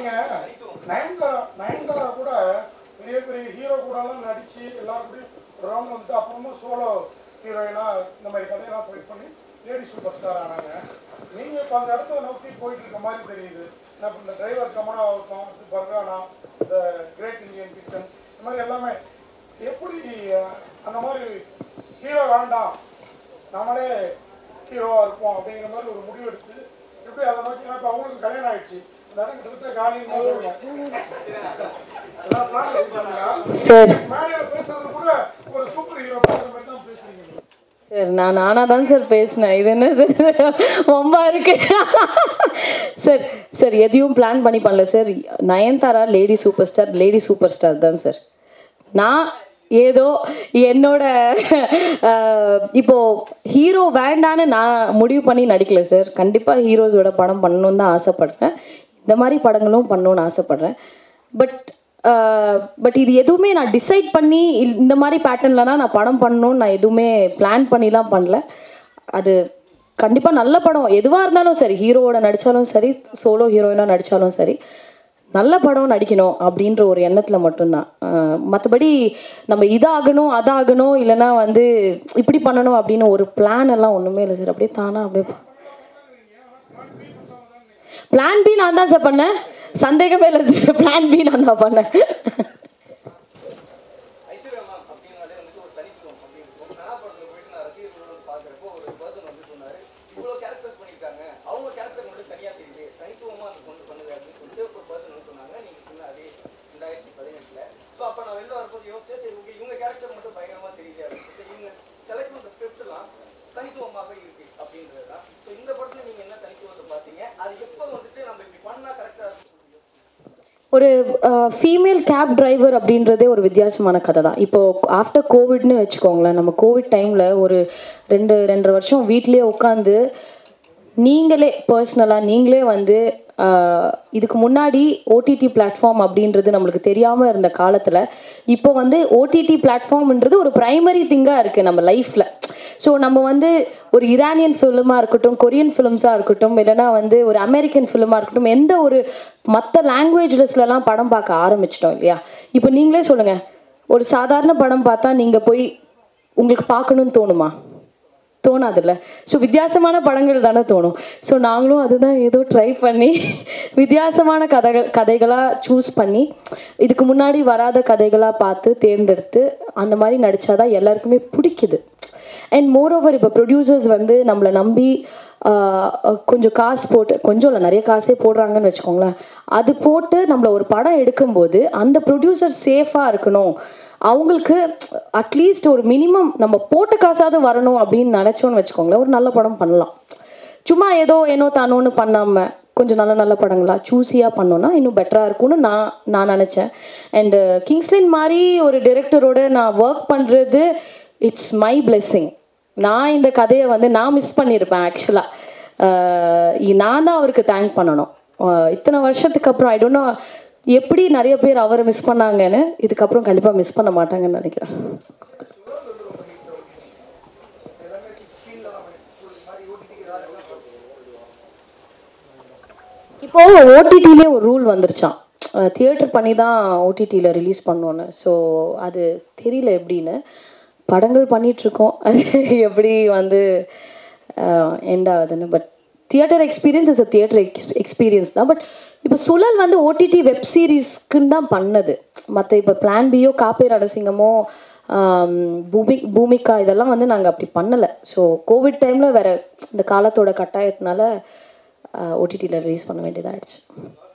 நீங்க நயன்தாரா நயன்தாரா கூட பெரிய பெரிய ஹீரோ கூட எல்லாம் நடிச்சு எல்லாரும் கூடயும் ஒரு ரவுண்ட் வந்து அப்புறமா சோலோ ஹீரோயினா இந்த மாதிரி கதையெல்லாம் செலக்ட் பண்ணி லேடி சூப்பர் ஸ்டார் ஆனாங்க நீங்க இப்போ அந்த இடத்த நோக்கி போயிட்டு இருக்க மாதிரி தெரியுது நான் இந்த டிரைவர் கமனா ஆகட்டும் இது பர்கானா இந்த கிரேட் இந்தியன் கிச்சன் இந்த மாதிரி எல்லாமே எப்படி அஹ், அந்த மாதிரி ஹீரோ வேண்டாம் நம்மளே ஹீரோவா இருப்போம் அப்படிங்கிற மாதிரி ஒரு முடிவு எடுத்து எப்படி அதை நோக்கி இப்போ அவங்களுக்கு கல்யாணம் ஆயிடுச்சு அந்த இடம் கிட்டத்தட்ட காலின்னு தான் சொல்லுவேன் எல்லாம் பிளான் வச்சுருக்காங்க சார் மேடையில் பேசுறது கூட ஒரு சூப்பர் ஹீரோ பேசுற மாதிரி தான் பேசுறீங்க சார் நான் நானாக தான் சார் பேசினேன் இது என்ன சார் ரொம்ப இருக்கு சார் சார் எதையும் பிளான் பண்ணி பண்ணல sir Nayanthara lady super star lady super star தான் சார் நான் ஏதோ என்னோட அஹ், இப்போ ஹீரோ வேண்டான்னு நான் முடிவு பண்ணி நடிக்கல சார் கண்டிப்பாக ஹீரோஸோட படம் பண்ணணும்னு தான் ஆசைப்படுறேன் இந்த மாதிரி படங்களும் பண்ணணும்னு ஆசைப்படுறேன் பட் பட் இது எதுவுமே நான் டிசைட் பண்ணி இல்- இந்த மாதிரி பேட்டர்னில் தான் நான் படம் பண்ணணும்னு நான் எதுவுமே பிளான் பண்ணிலாம் பண்ணல அது கண்டிப்பாக நல்ல படம் எதுவாக இருந்தாலும் சரி ஹீரோவோட நடித்தாலும் சரி சோலோ ஹீரோயினாக நடித்தாலும் சரி நல்ல படம் நடிக்கணும் அப்படின்ற ஒரு எண்ணத்தில் மட்டும்தான் மற்றபடி நம்ம இதாகணும் அதாகணும் இல்லைன்னா வந்து இப்படி பண்ணணும் அப்படின்னு ஒரு பிளான் எல்லாம் ஒன்றுமே இல்லை சார் அப்படியே தானா அப்படியே பிளான் பி நான் தான் சார் பண்ணேன் சந்தேகமே இல்லை சார் பிளான் பி நான் தான் பண்ணேன் ஐஸ்வர்யா மேம் அப்படின்னாலே வந்துட்டு ஒரு தனித்துவம் அப்படி இருக்கும் கதாபாத்திரத்தில் போயிட்டு நான் ரசிகர்களோட பார்க்குறப்போ ஒரு பர்சன் வந்து சொன்னாரு இவ்வளோ கேரக்டர்ஸ் பண்ணியிருக்காங்க அவங்க கேரக்டர் மட்டும் தனியாக தெரியுது தனித்துவமாக அது கொண்டு பண்ணுது அப்படின்னு சொல்லிட்டு ஒரு பர்சன் வந்து சொன்னாங்க நீங்கள் சொன்ன அதே ரெண்டாயிரத்தி பதினெட்டில் ஸோ அப்போ நான் வெளில வரும்போது யோசிச்சேன் சரி ஓகே இவங்க கேரக்டர் மட்டும் பயங்கரமாக தெரியுது அப்படின்னு சொல்லிட்டு இவங்க செலக்ட் பண்ணுற ஸ்கிரிப்ட்லாம் தனித்துவமாக இருக்கு அப்படின்றது தான் ஸோ இந்த படத்தில் நீங்கள் என்ன தனித்துவத்தை பார்த்தீங்க அது எப்போ வந்துட்டு நம்ம இப்படி பண்ணால் கரெக்டாக இருக்கும் ஒரு ஃபீமேல் கேப் டிரைவர் அப்படின்றதே ஒரு வித்தியாசமான கதை தான் இப்போ ஆஃப்டர் கோவிட்னு வச்சுக்கோங்களேன் நம்ம கோவிட் டைமில் ஒரு ரெண்டு ரெண்டரை வருஷம் வீட்லேயே உட்காந்து நீங்களே பர்சனலாக நீங்களே வந்து ஆஹ், இதுக்கு முன்னாடி ஓடிடி பிளாட்ஃபார்ம் அப்படின்றது நம்மளுக்கு தெரியாமல் இருந்த காலத்தில் இப்போ வந்து ஓடிடி பிளாட்ஃபார்ம்ன்றது ஒரு ப்ரைமரி திங்காக இருக்குது நம்ம லைஃப்பில் ஸோ நம்ம வந்து ஒரு இரானியன் ஃபிலிமாக இருக்கட்டும் கொரியன் ஃபிலிம்ஸாக இருக்கட்டும் இல்லைன்னா வந்து ஒரு அமெரிக்கன் ஃபிலிமாக இருக்கட்டும் எந்த ஒரு மற்ற லாங்குவேஜ்லஸ்லலாம் படம் பார்க்க ஆரம்பிச்சிட்டோம் இல்லையா இப்போ நீங்களே சொல்லுங்கள் ஒரு சாதாரண படம் பார்த்தா நீங்கள் போய் உங்களுக்கு பார்க்கணும்னு தோணுமா தோணாதுல்ல ஸோ வித்தியாசமான படங்கள் தானே தோணும் ஸோ நாங்களும் அதுதான் ஏதோ ட்ரை பண்ணி வித்தியாசமான கதைகள் கதைகளாக சூஸ் பண்ணி இதுக்கு முன்னாடி வராத கதைகளாக பார்த்து தேர்ந்தெடுத்து அந்த மாதிரி நடித்தாதான் எல்லாருக்குமே பிடிக்குது அண்ட் மோர் ஓவர் இப்போ ப்ரொடியூசர்ஸ் வந்து நம்மளை நம்பி ஆஹ், கொஞ்சம் காசு போட்டு கொஞ்சம் இல்லை நிறைய காசே போடுறாங்கன்னு வச்சுக்கோங்களேன் அது போட்டு நம்மளை ஒரு படம் எடுக்கும்போது அந்த ப்ரொடியூசர் சேஃபாக இருக்கணும் அவங்களுக்கு அட்லீஸ்ட் ஒரு மினிமம் நம்ம போட்ட காசாவது வரணும் அப்படின்னு நினச்சோன்னு வச்சுக்கோங்களேன் ஒரு நல்ல படம் பண்ணலாம் சும்மா ஏதோ ஏனோ தானோன்னு பண்ணாமல் கொஞ்சம் நல்ல நல்ல படங்களா சூஸியாக பண்ணோன்னா இன்னும் பெட்டராக இருக்கும்னு நான் நான் நினச்சேன் அண்டு கிங்ஸ்லின் மாதிரி ஒரு டிரெக்டரோட நான் ஒர்க் பண்ணுறது இட்ஸ் மை blessing நான் இந்த கதையை வந்து நான் மிஸ் பண்ணியிருப்பேன் ஆக்சுவலாக நான் தான் அவருக்கு தேங்க் பண்ணணும் ஆஹ் இத்தனை வருஷத்துக்கு அப்புறம் ஐ டோன்ட் நோ எப்படி நிறைய பேர் அவரை மிஸ் பண்ணாங்கன்னு இதுக்கப்புறம் கண்டிப்பாக மிஸ் பண்ண மாட்டாங்கன்னு நினைக்கிறேன் இப்போ ஓடிடிலே ஒரு ரூல் வந்துருச்சான் தியேட்டர் பண்ணி தான் ஓடிடியில் ரிலீஸ் பண்ணோன்னு ஸோ அது தெரியல எப்படின்னு படங்கள் பண்ணிட்டு இருக்கோம் அது எப்படி வந்து எண்ட் ஆகுதுன்னு but theatre experience is a theatre experience தான் பட் இப்போ சுழல் வந்து ஓடிடி வெப் சீரிஸ்க்குன்னு தான் பண்ணது மற்ற இப்போ பிளான் பியோ காப்பே ரணசிங்கமோ ஆம், பூமி பூமிகா இதெல்லாம் வந்து நாங்கள் அப்படி பண்ணலை ஸோ கோவிட் டைமில் வேற இந்த காலத்தோட கட்டாயத்தினால ஓடிடியில் ரிலீஸ் பண்ண வேண்டியதாகிடுச்சு